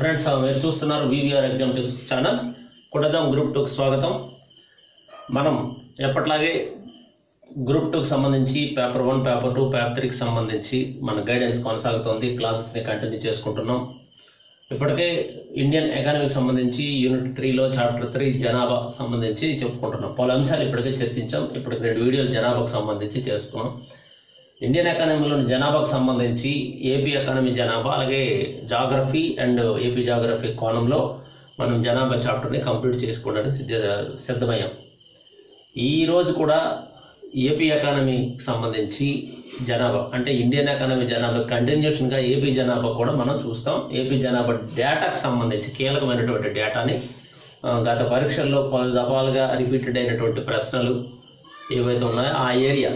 friends మీరు చూస్తున్నారు VVR exam tips channel కుడదాం గ్రూప్ టూకి స్వాగతం మనం ఎప్పట్లాగే గ్రూప్ టూకి సంబంధించి paper one paper two paper త్రీకి సంబంధించి మన గైడెన్స్ కొనసాగుతోంది క్లాసెస్ని కంటిన్యూ చేసుకుంటున్నాం ఇప్పటికే ఇండియన్ ఎకానమీకి సంబంధించి యూనిట్ త్రీలో చాప్టర్ త్రీ జనాభా సంబంధించి చెప్పుకుంటున్నాం పలు అంశాలు ఇప్పటికే చర్చించాం ఇప్పటికి రెండు వీడియోలు జనాభాకు సంబంధించి చేసుకున్నాం ఇండియన్ ఎకానమీలోని జనాభాకు సంబంధించి ఏపీ ఎకానమీ జనాభా అలాగే జాగ్రఫీ అండ్ ఏపీ జాగ్రఫీ కోణంలో మనం జనాభా చాప్టర్ని కంప్లీట్ చేసుకోవడానికి సిద్ధ సిద్ధమయ్యాం ఈ రోజు కూడా ఏపీ ఎకానమీకి సంబంధించి జనాభా అంటే ఇండియన్ ఎకానమీ జనాభా కంటిన్యూషన్గా ఏపీ జనాభా కూడా మనం చూస్తాం ఏపీ జనాభా డేటాకు సంబంధించి కీలకమైనటువంటి డేటాని ఆ, గత పరీక్షల్లో పలు దఫాలుగా రిపీటెడ్ అయినటువంటి ప్రశ్నలు ఏవైతే ఉన్నాయో ఆ ఏరియా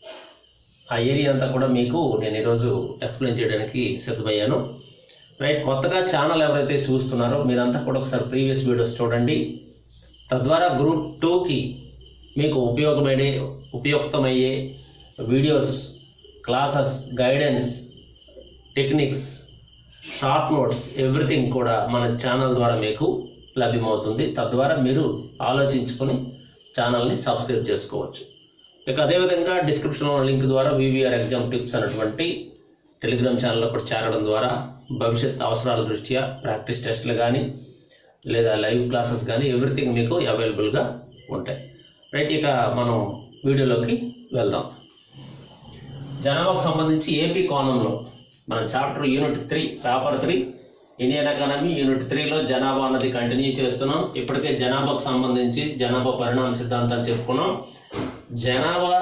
ఆ ఏరియా అంతా కూడా మీకు నేను ఈరోజు ఎక్స్ప్లెయిన్ చేయడానికి సిద్ధమయ్యాను రైట్ కొత్తగా ఛానల్ ఎవరైతే చూస్తున్నారో మీరంతా కూడా ఒకసారి ప్రీవియస్ వీడియోస్ చూడండి తద్వారా గ్రూప్ టూకి మీకు ఉపయోగపడే ఉపయుక్తమయ్యే videos classes guidance techniques short notes everything కూడా మన ఛానల్ ద్వారా మీకు లభ్యమవుతుంది తద్వారా మీరు ఆలోచించుకొని ఛానల్ని సబ్స్క్రైబ్ చేసుకోవచ్చు ఇక అదేవిధంగా డిస్క్రిప్షన్లో లింక్ ద్వారా వివిఆర్ ఎగ్జామ్ టిప్స్ అనేటువంటి టెలిగ్రామ్ ఛానల్లో కూడా చేరడం ద్వారా భవిష్యత్ అవసరాల దృష్ట్యా ప్రాక్టీస్ టెస్ట్లు కానీ లేదా లైవ్ క్లాసెస్ కానీ ఎవ్రీథింగ్ మీకు అవైలబుల్గా ఉంటాయి రైట్ ఇక మనం వీడియోలోకి వెళ్దాం జనాభాకు సంబంధించి ఏపీ కోణంలో మన chapter unit three paper three Indian economy unit త్రీలో జనాభా అన్నది కంటిన్యూ చేస్తున్నాం ఇప్పటికే జనాభాకు సంబంధించి జనాభా పరిణామ సిద్ధాంతాలు చెప్పుకున్నాం జనాభా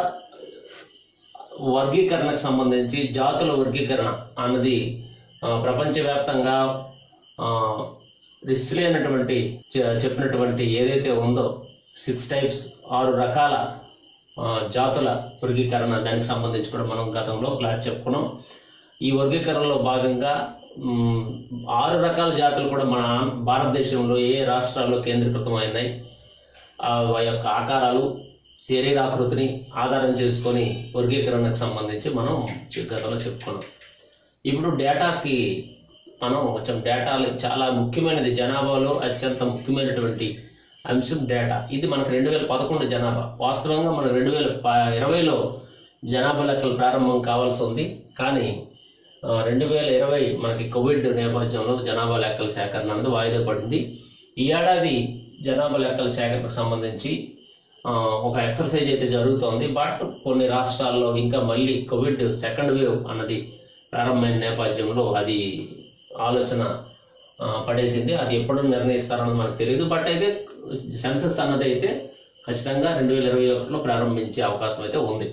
వర్గీకరణకు సంబంధించి జాతుల వర్గీకరణ అన్నది ఆ, ప్రపంచవ్యాప్తంగా ఆ, రిస్లీ అయినటువంటి చె- చెప్పినటువంటి ఏదైతే ఉందో సిక్స్ టైప్స్ ఆరు రకాల ఆ, జాతుల వర్గీకరణ దానికి సంబంధించి కూడా మనం గతంలో క్లాస్ చెప్పుకున్నాం ఈ వర్గీకరణలో భాగంగా మ్, ఆరు రకాల జాతులు కూడా మన భారతదేశంలో ఏ రాష్ట్రాల్లో కేంద్రీకృతం అయినాయి ఆ వారి యొక్క ఆకారాలు శరీరాకృతిని ఆధారం చేసుకొని వర్గీకరణకు సంబంధించి మనం చె- గతంలో చెప్పుకున్నాం ఇప్పుడు డేటాకి మనం కొంచెం డేటాలు చాలా ముఖ్యమైనది జనాభాలో అత్యంత ముఖ్యమైనటువంటి అంశం డేటా ఇది మనకు రెండు వేల పదకొండు జనాభా వాస్తవంగా మనకు రెండు వేల ప- ఇరవైలో జనాభా లెక్కలు ప్రారంభం కావాల్సి ఉంది కానీ ఆ, రెండు వేల ఇరవై మనకి కోవిడ్ నేపథ్యంలో జనాభా లెక్కల సేకరణ అనేది వాయిదా పడింది ఈ ఏడాది జనాభా లెక్కల సేకరణకు సంబంధించి ఆ, ఒక ఎక్సర్సైజ్ అయితే జరుగుతోంది బట్ కొన్ని రాష్ట్రాల్లో ఇంకా మళ్ళీ కోవిడ్ సెకండ్ వేవ్ అన్నది ప్రారంభమైన నేపథ్యంలో అది ఆలోచన ఆ, పడేసింది అది ఎప్పుడు నిర్ణయిస్తారన్నది మనకు తెలియదు బట్ అయితే సెన్సస్ అన్నది అయితే ఖచ్చితంగా రెండు వేల ఇరవై ఒకటిలో ప్రారంభించే అవకాశం అయితే ఉంది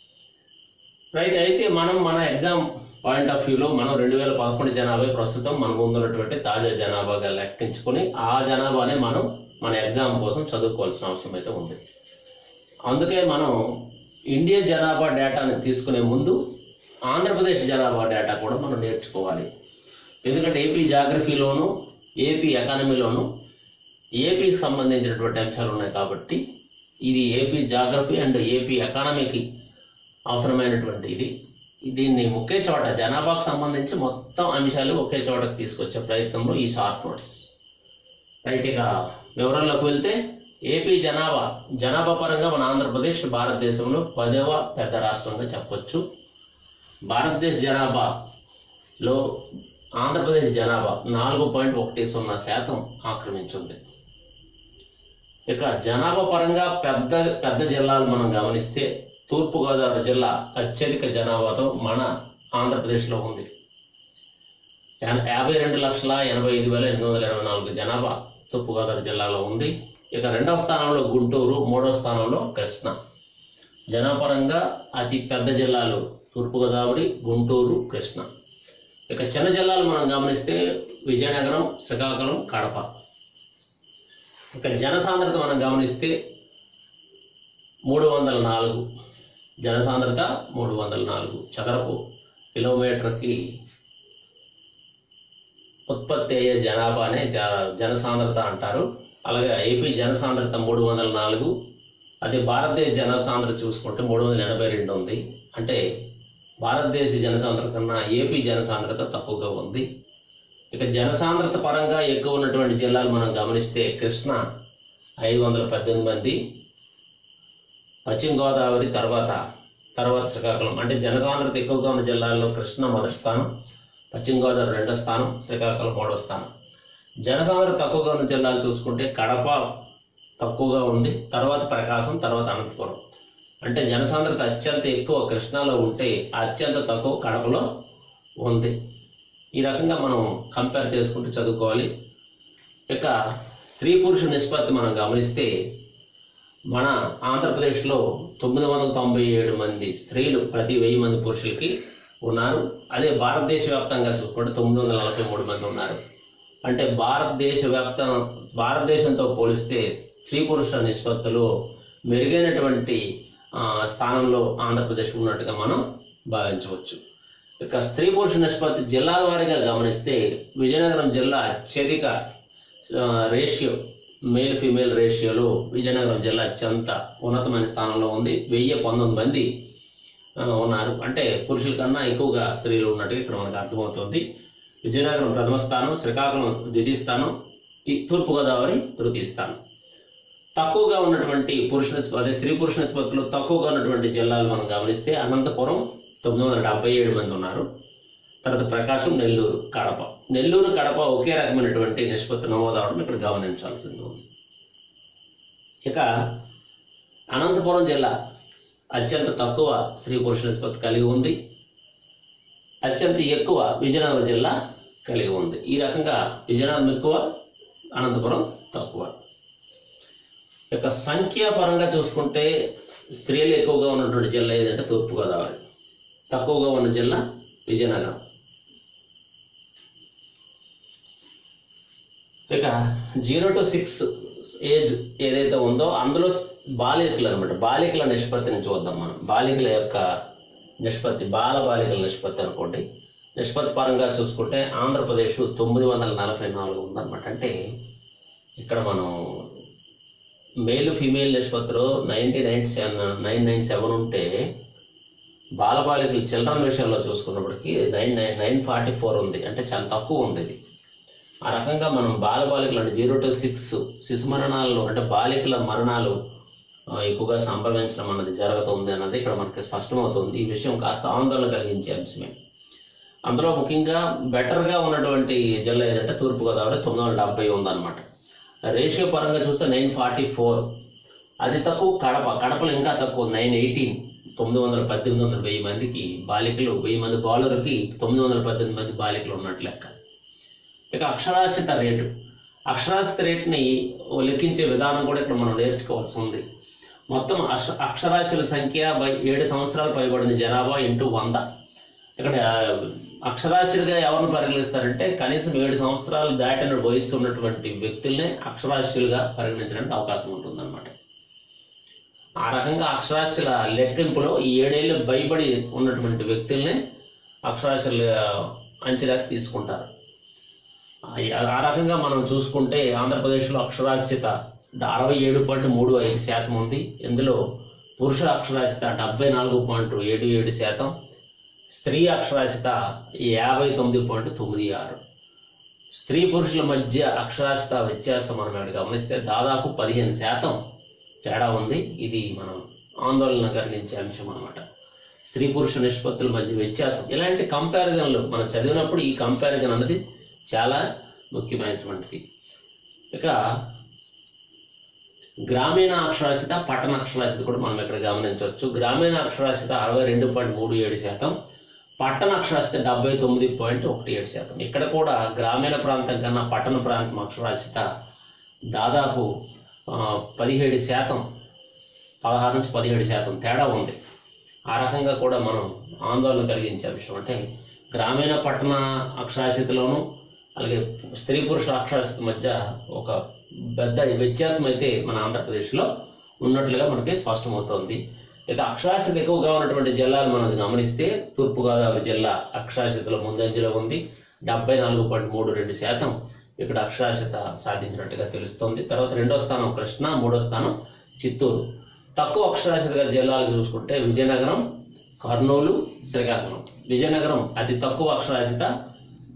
రైట్ అయితే మనం మన ఎగ్జామ్ పాయింట్ ఆఫ్ వ్యూలో మనం రెండు వేల పదకొండు జనాభా ప్రస్తుతం మన ముందున్నటువంటి తాజా జనాభాగా లెక్కించుకొని ఆ జనాభానే మనం మన ఎగ్జామ్ కోసం చదువుకోవాల్సిన అవసరం అయితే ఉంది అందుకే మనం ఇండియా జనాభా డేటాని తీసుకునే ముందు ఆంధ్రప్రదేశ్ జనాభా డేటా కూడా మనం నేర్చుకోవాలి ఎందుకంటే ఏపీ జాగ్రఫీలోను ఏపీ ఎకానమీలోను ఏపీకి సంబంధించినటువంటి అంశాలు ఉన్నాయి కాబట్టి ఇది ఏపీ జాగ్రఫీ అండ్ ఏపీ ఎకానమీకి అవసరమైనటువంటి ఇది దీన్ని ఒకే చోట జనాభాకు సంబంధించి మొత్తం అంశాలు ఒకే చోటకి తీసుకొచ్చే ప్రయత్నంలో ఈ షార్ట్ నోట్స్ రైట్ ఇక వివరాల్లోకి వెళ్తే ఏపీ జనాభా జనాభా పరంగా మన ఆంధ్రప్రదేశ్ భారతదేశంలో పదవ పెద్ద రాష్ట్రంగా చెప్పొచ్చు భారతదేశ జనాభాలో ఆంధ్రప్రదేశ్ జనాభా నాలుగు పాయింట్ ఒకటి సున్నా శాతం ఆక్రమించింది ఇక జనాభా పరంగా పెద్ద పెద్ద జిల్లాలు మనం గమనిస్తే తూర్పుగోదావరి జిల్లా అత్యధిక జనాభాతో మన ఆంధ్రప్రదేశ్లో ఉంది యా- యాభై రెండు లక్షల ఎనభై ఐదు వేల ఎనిమిది వందల ఇరవై నాలుగు జనాభా తూర్పుగోదావరి జిల్లాలో ఉంది ఇక రెండవ స్థానంలో గుంటూరు మూడవ స్థానంలో కృష్ణ జనాపరంగా అతి పెద్ద జిల్లాలు తూర్పుగోదావరి గుంటూరు కృష్ణ ఇక చిన్న జిల్లాలు మనం గమనిస్తే విజయనగరం శ్రీకాకుళం కడప ఇక జనసాంద్రత మనం గమనిస్తే మూడు వందల నాలుగు జనసాంద్రత మూడు వందల నాలుగు చదరపు కిలోమీటర్కి ఉత్పత్తి అయ్యే జనాభానే జ జనసాంద్రత అంటారు అలాగే ఏపీ జనసాంద్రత మూడు వందల నాలుగు అదే భారతదేశ జనసాంద్రత చూసుకుంటే మూడు వందల ఎనభై రెండు ఉంది అంటే భారతదేశ జనసాంద్రత కన్నా ఏపీ జనసాంద్రత తక్కువగా ఉంది ఇక జనసాంద్రత పరంగా ఎక్కువ ఉన్నటువంటి జిల్లాలు మనం గమనిస్తే కృష్ణ ఐదు వందల పద్దెనిమిది మంది పశ్చిమ గోదావరి తర్వాత తర్వాత శ్రీకాకుళం అంటే జనసాంద్రత ఎక్కువగా ఉన్న జిల్లాల్లో కృష్ణ మొదటి స్థానం పశ్చిమ గోదావరి రెండో స్థానం శ్రీకాకుళం మూడో స్థానం జనసాంద్రత తక్కువగా ఉన్న జిల్లాలు చూసుకుంటే కడప తక్కువగా ఉంది తర్వాత ప్రకాశం తర్వాత అనంతపురం అంటే జనసాంద్రత అత్యంత ఎక్కువ కృష్ణాలో ఉంటే అత్యంత తక్కువ కడపలో ఉంది ఈ రకంగా మనం కంపేర్ చేసుకుంటూ చదువుకోవాలి ఇక స్త్రీ పురుష నిష్పత్తి మనం గమనిస్తే మన ఆంధ్రప్రదేశ్లో తొమ్మిది వందల తొంభై ఏడు మంది స్త్రీలు ప్రతి వెయ్యి మంది పురుషులకి ఉన్నారు అదే భారతదేశ వ్యాప్తంగా చూసుకుంటే తొమ్మిది వందల నలభై మూడు మంది ఉన్నారు అంటే భారతదేశ వ్యాప్తం భారతదేశంతో పోలిస్తే స్త్రీ పురుష నిష్పత్తులు మెరుగైనటువంటి ఆ, స్థానంలో ఆంధ్రప్రదేశ్ ఉన్నట్టుగా మనం భావించవచ్చు ఇక స్త్రీ పురుష నిష్పత్తి జిల్లాల వారీగా గమనిస్తే విజయనగరం జిల్లా అత్యధిక ఆ, రేషియో మేల్ ఫీమేల్ రేషియోలో విజయనగరం జిల్లా అత్యంత ఉన్నతమైన స్థానంలో ఉంది వెయ్యి పంతొమ్మిది మంది ఆ, ఉన్నారు అంటే పురుషుల కన్నా ఎక్కువగా స్త్రీలు ఉన్నట్టుగా ఇక్కడ మనకు అర్థమవుతుంది విజయనగరం ప్రథమ స్థానం శ్రీకాకుళం ద్వితీయ స్థానం ఈ తూర్పుగోదావరి తృతీయ స్థానం తక్కువగా ఉన్నటువంటి పురుష నిష్ప- అదే స్త్రీ పురుష నిష్పత్తులు తక్కువగా ఉన్నటువంటి జిల్లాలు మనం గమనిస్తే అనంతపురం తొమ్మిది వందల డెబ్బై ఏడు మంది ఉన్నారు తర్వాత ప్రకాశం నెల్లూరు కడప నెల్లూరు కడప ఒకే రకమైనటువంటి నిష్పత్తి నమోదవడం ఇక్కడ గమనించాల్సింది ఉంది ఇక అనంతపురం జిల్లా అత్యంత తక్కువ స్త్రీ పురుష నిష్పత్తి కలిగి ఉంది అత్యంత ఎక్కువ విజయనగరం జిల్లా కలిగి ఉంది ఈ రకంగా విజయనగరం ఎక్కువ అనంతపురం తక్కువ ఇక సంఖ్యాపరంగా చూసుకుంటే స్త్రీలు ఎక్కువగా ఉన్నటువంటి జిల్లా ఏదంటే తూర్పుగోదావరి తక్కువగా ఉన్న జిల్లా విజయనగరం ఇక జీరో టు సిక్స్ ఏజ్ ఏదైతే ఉందో అందులో బాలికలు అనమాట బాలికల నిష్పత్తిని చూద్దాం మనం బాలికల యొక్క నిష్పత్తి బాల బాలికల నిష్పత్తి అనుకోండి నిష్పత్తి పరంగా చూసుకుంటే ఆంధ్రప్రదేశ్ తొమ్మిది వందల నలభై నాలుగు ఉందన్నమాట అంటే ఇక్కడ మనం మేల్ ఫీమేల్ నిష్పత్తిలో ninety nine seven nine nine seven ఉంటే బాలబాలికలు చిల్డ్రన్ విషయంలో చూసుకున్నప్పటికీ nine nine nine forty four ఉంది అంటే చాలా తక్కువ ఉంది ఇది ఆ రకంగా మనం బాలబాలికలు అంటే జీరో టు సిక్స్ శిశు మరణాలు అంటే బాలికల మరణాలు ఆ, ఎక్కువగా సంభవించడం అన్నది జరుగుతుంది అన్నది ఇక్కడ మనకి స్పష్టమవుతుంది ఈ విషయం కాస్త ఆందోళన కలిగించే అంశమే అందులో ముఖ్యంగా బెటర్గా ఉన్నటువంటి జిల్లా ఏదంటే తూర్పుగోదావరి తొమ్మిది వందల డెబ్బై ఉందన్నమాట రేషియో పరంగా చూస్తే నైన్ ఫార్టీ ఫోర్ అది తక్కువ కడప కడపలో ఇంకా తక్కువ నైన్ ఎయిటీన్ తొమ్మిది వందల పద్దెనిమిది వందల వెయ్యి మందికి బాలికలు వెయ్యి మంది బాలులకి తొమ్మిది వందల పద్దెనిమిది మంది బాలికలు ఉన్నట్లు లెక్క ఇక అక్షరాస్యత రేటు అక్షరాస్యత రేటుని లెక్కించే విధానం కూడా ఇక్కడ మనం నేర్చుకోవాల్సి ఉంది మొత్తం అక్ష అక్షరాస్యుల సంఖ్య బై ఏడు సంవత్సరాలు పైబడిన జనాభా ఇంటూ వంద ఇక్కడ ఆ, అక్షరాస్యులుగా ఎవరిని పరిగణిస్తారంటే కనీసం ఏడు సంవత్సరాలు దాటిన వయస్సు ఉన్నటువంటి వ్యక్తుల్నే అక్షరాస్యులుగా పరిగణించడానికి అవకాశం ఉంటుందన్నమాట ఆ రకంగా అక్షరాస్యుల లెక్కింపులో ఈ ఏడేళ్ళు భయపడి ఉన్నటువంటి వ్యక్తుల్నే అక్షరాస్యుల అంచనాకి తీసుకుంటారు ఆ- ఆ రకంగా మనం చూసుకుంటే ఆంధ్రప్రదేశ్లో అక్షరాస్యత అరవై ఏడు పాయింట్ మూడు ఐదు శాతం ఉంది ఇందులో పురుష అక్షరాస్యత డెబ్బై నాలుగు పాయింట్ ఏడు ఏడు శాతం స్త్రీ అక్షరాస్యత యాభై తొమ్మిది పాయింట్ తొమ్మిది ఆరు స్త్రీ పురుషుల మధ్య అక్షరాస్యత వ్యత్యాసం మనం ఇక్కడ గమనిస్తే దాదాపు పదిహేను శాతం తేడా ఉంది ఇది మనం ఆందోళన కలిగించే అంశం అన్నమాట స్త్రీ పురుష నిష్పత్తుల మధ్య వ్యత్యాసం ఇలాంటి కంపారిజన్లు మనం చదివినప్పుడు ఈ కంపారిజన్ అన్నది చాలా ముఖ్యమైనటువంటిది ఇక గ్రామీణ అక్షరాస్యత పట్టణ అక్షరాస్యత కూడా మనం ఇక్కడ గమనించవచ్చు గ్రామీణ అక్షరాస్యత అరవై రెండు పాయింట్ మూడు ఏడు శాతం పట్టణ అక్షరాస్యత డెబ్బై తొమ్మిది పాయింట్ ఒకటి ఏడు శాతం ఇక్కడ కూడా గ్రామీణ ప్రాంతం కన్నా పట్టణ ప్రాంతం అక్షరాస్యత దాదాపు ఆ, పదిహేడు శాతం పదహారు నుంచి పదిహేడు శాతం తేడా ఉంది ఆ రకంగా కూడా మనం ఆందోళన కలిగించే విషయం అంటే గ్రామీణ పట్టణ అక్షరాస్యతలోను అలాగే స్త్రీ పురుషుల అక్షరాస్యత మధ్య ఒక పెద్ద వ్యత్యాసం అయితే మన ఆంధ్రప్రదేశ్లో ఉన్నట్లుగా మనకి స్పష్టమవుతోంది ఇక అక్షరాస్యత ఎక్కువగా ఉన్నటువంటి జిల్లాలు మనం గమనిస్తే తూర్పుగోదావరి జిల్లా అక్షరాస్యతలో ముందంజలో ఉంది డెబ్బై నాలుగు పాయింట్ మూడు రెండు శాతం ఇక్కడ అక్షరాస్యత సాధించినట్టుగా తెలుస్తోంది తర్వాత రెండో స్థానం కృష్ణా మూడో స్థానం చిత్తూరు తక్కువ అక్షరాస్యత గల జిల్లాలు చూసుకుంటే విజయనగరం కర్నూలు శ్రీకాకుళం విజయనగరం అతి తక్కువ అక్షరాస్యత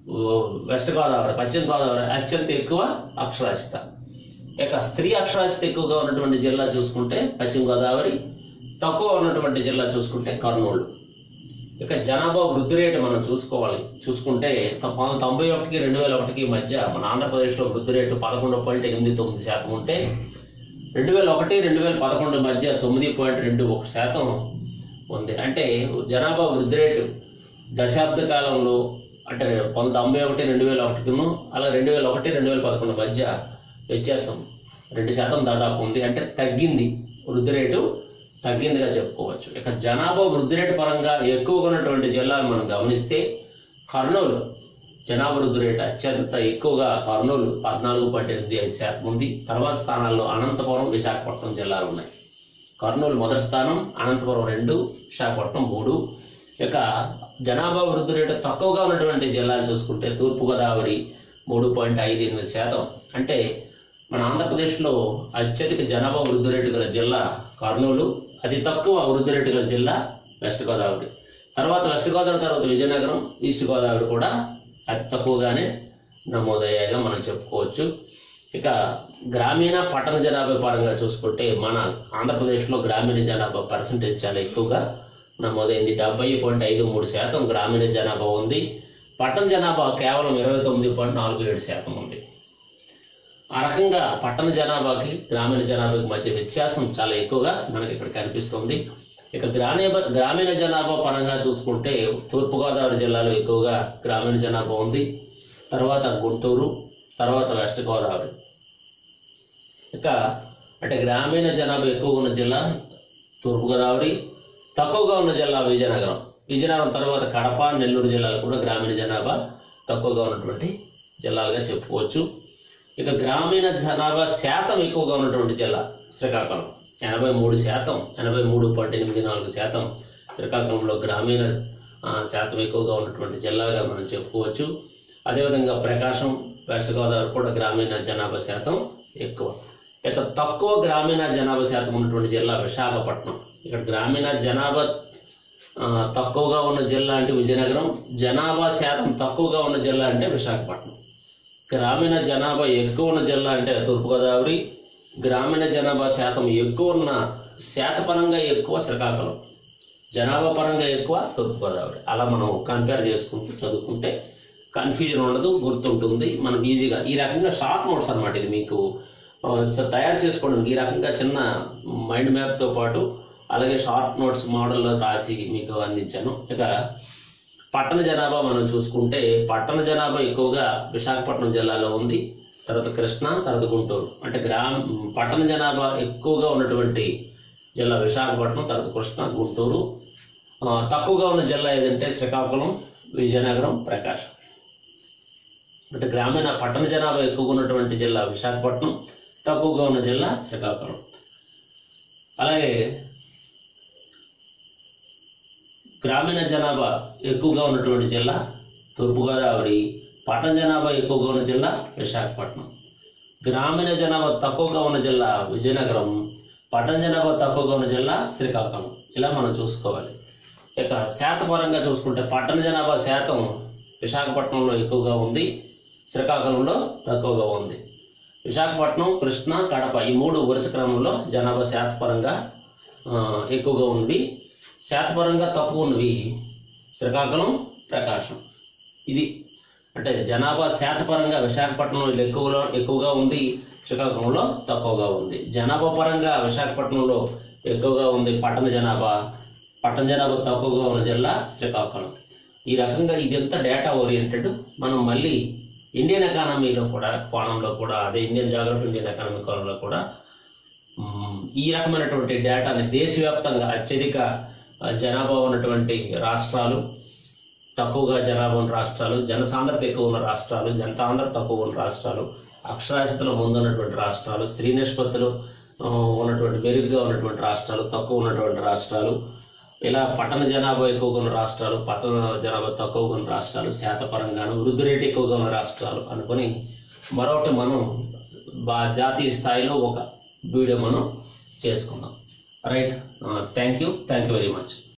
ఓ, వెస్ట్ గోదావరి పశ్చిమ గోదావరి అత్యంత ఎక్కువ అక్షరాస్యత ఇక స్త్రీ అక్షరాస్యత ఎక్కువగా ఉన్నటువంటి జిల్లా చూసుకుంటే పశ్చిమ గోదావరి తక్కువ ఉన్నటువంటి జిల్లా చూసుకుంటే కర్నూలు ఇక జనాభా వృద్ధి రేటు మనం చూసుకోవాలి చూసుకుంటే పంతొమ్మిది తొంభై ఒకటికి రెండు వేల ఒకటికి మధ్య మన ఆంధ్రప్రదేశ్లో వృద్ధి రేటు పదకొండు పాయింట్ ఎనిమిది తొమ్మిది శాతం ఉంటే రెండు వేల ఒకటి రెండు వేల పదకొండు మధ్య తొమ్మిది పాయింట్ రెండు ఒక శాతం ఉంది అంటే జనాభా వృద్ధి రేటు దశాబ్ద కాలంలో అంటే పంతొమ్మిది తొంభై ఒకటి రెండు వేల ఒకటిను అలా రెండు వేల ఒకటి రెండు వేల పదకొండు మధ్య వ్యత్యాసం రెండు శాతం దాదాపు ఉంది అంటే తగ్గింది వృద్ధి రేటు తగ్గిందిగా చెప్పుకోవచ్చు ఇక జనాభా వృద్ధి రేటు పరంగా ఎక్కువగా ఉన్నటువంటి జిల్లాలు మనం గమనిస్తే కర్నూలు జనాభా వృద్ధి రేటు అత్యంత ఎక్కువగా కర్నూలు పద్నాలుగు పాయింట్ ఎనిమిది ఐదు శాతం ఉంది తర్వాత స్థానాల్లో అనంతపురం విశాఖపట్నం జిల్లాలు ఉన్నాయి కర్నూలు మొదటి స్థానం అనంతపురం రెండు విశాఖపట్నం మూడు ఇక జనాభా వృద్ధి రేటు తక్కువగా ఉన్నటువంటి జిల్లాలు చూసుకుంటే తూర్పుగోదావరి మూడు పాయింట్ ఐదు ఎనిమిది శాతం అంటే మన ఆంధ్రప్రదేశ్లో అత్యధిక జనాభా వృద్ధి రేటు గల జిల్లా కర్నూలు అతి తక్కువ వృద్ధి రేటు గల జిల్లా వెస్ట్ గోదావరి తర్వాత వెస్ట్ గోదావరి తర్వాత విజయనగరం ఈస్ట్ గోదావరి కూడా అతి తక్కువగానే నమోదయ్యాయిగా మనం చెప్పుకోవచ్చు ఇక గ్రామీణ పట్టణ జనాభా పరంగా చూసుకుంటే మన ఆంధ్రప్రదేశ్లో గ్రామీణ జనాభా పర్సంటేజ్ చాలా ఎక్కువగా నమోదైంది డెబ్బై పాయింట్ ఐదు మూడు శాతం గ్రామీణ జనాభా ఉంది పట్టణ జనాభా కేవలం ఇరవై తొమ్మిది పాయింట్ నాలుగు ఏడు శాతం ఉంది ఆ రకంగా పట్టణ జనాభాకి గ్రామీణ జనాభాకి మధ్య వ్యత్యాసం చాలా ఎక్కువగా మనకి ఇక్కడ కనిపిస్తుంది ఇక గ్రామీణ గ్రామీణ జనాభా పరంగా చూసుకుంటే తూర్పుగోదావరి జిల్లాలో ఎక్కువగా గ్రామీణ జనాభా ఉంది తర్వాత గుంటూరు తర్వాత వెస్ట్ గోదావరి ఇక అంటే గ్రామీణ జనాభా ఎక్కువగా ఉన్న జిల్లా తూర్పుగోదావరి తక్కువగా ఉన్న జిల్లా విజయనగరం విజయనగరం తర్వాత కడప నెల్లూరు జిల్లాలు కూడా గ్రామీణ జనాభా తక్కువగా ఉన్నటువంటి జిల్లాలుగా చెప్పుకోవచ్చు ఇక గ్రామీణ జనాభా శాతం ఎక్కువగా ఉన్నటువంటి జిల్లా శ్రీకాకుళం ఎనభై మూడు శాతం ఎనభై మూడు పాయింట్ ఎనిమిది నాలుగు శాతం శ్రీకాకుళంలో గ్రామీణ ఆ, శాతం ఎక్కువగా ఉన్నటువంటి జిల్లాగా మనం చెప్పుకోవచ్చు అదేవిధంగా ప్రకాశం వెస్ట్ గోదావరి కూడా గ్రామీణ జనాభా శాతం ఎక్కువ ఇక తక్కువ గ్రామీణ జనాభా శాతం ఉన్నటువంటి జిల్లా విశాఖపట్నం ఇక్కడ గ్రామీణ జనాభా ఆ, తక్కువగా ఉన్న జిల్లా అంటే విజయనగరం జనాభా శాతం తక్కువగా ఉన్న జిల్లా అంటే విశాఖపట్నం గ్రామీణ జనాభా ఎక్కువ ఉన్న జిల్లా అంటే తూర్పుగోదావరి గ్రామీణ జనాభా శాతం ఎక్కువ ఉన్న శాతపరంగా ఎక్కువ శ్రీకాకుళం జనాభా పరంగా ఎక్కువ తూర్పుగోదావరి అలా మనం కంపేర్ చేసుకుంటూ చదువుకుంటే కన్ఫ్యూజన్ ఉండదు గుర్తుంటుంది మనం ఈజీగా ఈ రకంగా షార్ట్ నోట్స్ అన్నమాట ఇది మీకు ఆ, చ- తయారు చేసుకోవడానికి ఈ రకంగా చిన్న మైండ్ మ్యాప్తో పాటు అలాగే షార్ట్ నోట్స్ మోడల్లో రాసి మీకు అందించాను ఇక పట్టణ జనాభా మనం చూసుకుంటే పట్టణ జనాభా ఎక్కువగా విశాఖపట్నం జిల్లాలో ఉంది తర్వాత కృష్ణా తర్వాత గుంటూరు అంటే గ్రామ పట్టణ జనాభా ఎక్కువగా ఉన్నటువంటి జిల్లా విశాఖపట్నం తర్వాత కృష్ణా గుంటూరు ఆ, తక్కువగా ఉన్న జిల్లా ఏదంటే శ్రీకాకుళం విజయనగరం ప్రకాశం అంటే గ్రామీణ పట్టణ జనాభా ఎక్కువగా ఉన్నటువంటి జిల్లా విశాఖపట్నం తక్కువగా ఉన్న జిల్లా శ్రీకాకుళం అలాగే గ్రామీణ జనాభా ఎక్కువగా ఉన్నటువంటి జిల్లా తూర్పుగోదావరి పట్టణ జనాభా ఎక్కువగా ఉన్న జిల్లా విశాఖపట్నం గ్రామీణ జనాభా తక్కువగా ఉన్న జిల్లా విజయనగరం పట్టణ జనాభా తక్కువగా ఉన్న జిల్లా శ్రీకాకుళం ఇలా మనం చూసుకోవాలి ఇక శాతపరంగా చూసుకుంటే పట్టణ జనాభా శాతం విశాఖపట్నంలో ఎక్కువగా ఉంది శ్రీకాకుళంలో తక్కువగా ఉంది విశాఖపట్నం కృష్ణా కడప ఈ మూడు వరుస క్రమంలో జనాభా శాతపరంగా ఆ, ఎక్కువగా ఉన్నవి శాతపరంగా తక్కువ ఉన్నవి శ్రీకాకుళం ప్రకాశం ఇది అంటే జనాభా శాతపరంగా విశాఖపట్నంలో ఎక్కువలో ఎక్కువగా ఉంది శ్రీకాకుళంలో తక్కువగా ఉంది జనాభా పరంగా విశాఖపట్నంలో ఎక్కువగా ఉంది పట్టణ జనాభా పట్టణ జనాభా తక్కువగా ఉన్న జిల్లా శ్రీకాకుళం ఈ రకంగా ఇదంతా డేటా ఓరియంటెడ్ మనం మళ్ళీ ఇండియన్ ఎకానమీలో కూడా కోణంలో కూడా అదే ఇండియన్ జాగ్రఫీ ఇండియన్ ఎకానమీ కోణంలో కూడా మ్, ఈ రకమైనటువంటి డేటాని దేశవ్యాప్తంగా అత్యధిక ఆ, జనాభా ఉన్నటువంటి రాష్ట్రాలు తక్కువగా జనాభా ఉన్న రాష్ట్రాలు జనసాంద్రత ఎక్కువ ఉన్న రాష్ట్రాలు జనసాంద్రత తక్కువ ఉన్న రాష్ట్రాలు అక్షరాస్యతలో ముందున్నటువంటి రాష్ట్రాలు స్త్రీ నిష్పత్తులు ఆ, ఉన్నటువంటి మెరుగ్గా ఉన్నటువంటి రాష్ట్రాలు తక్కువ ఉన్నటువంటి రాష్ట్రాలు ఇలా పట్టణ జనాభా ఎక్కువగా ఉన్న రాష్ట్రాలు పట్టణ జనాభా తక్కువగా ఉన్న రాష్ట్రాలు శాతపరంగాను వృద్ధి రేటు ఎక్కువగా ఉన్న రాష్ట్రాలు అనుకొని మరొకటి మనం బా జాతీయ స్థాయిలో ఒక వీడియో మనం చేసుకుందాం right thank you thank you very much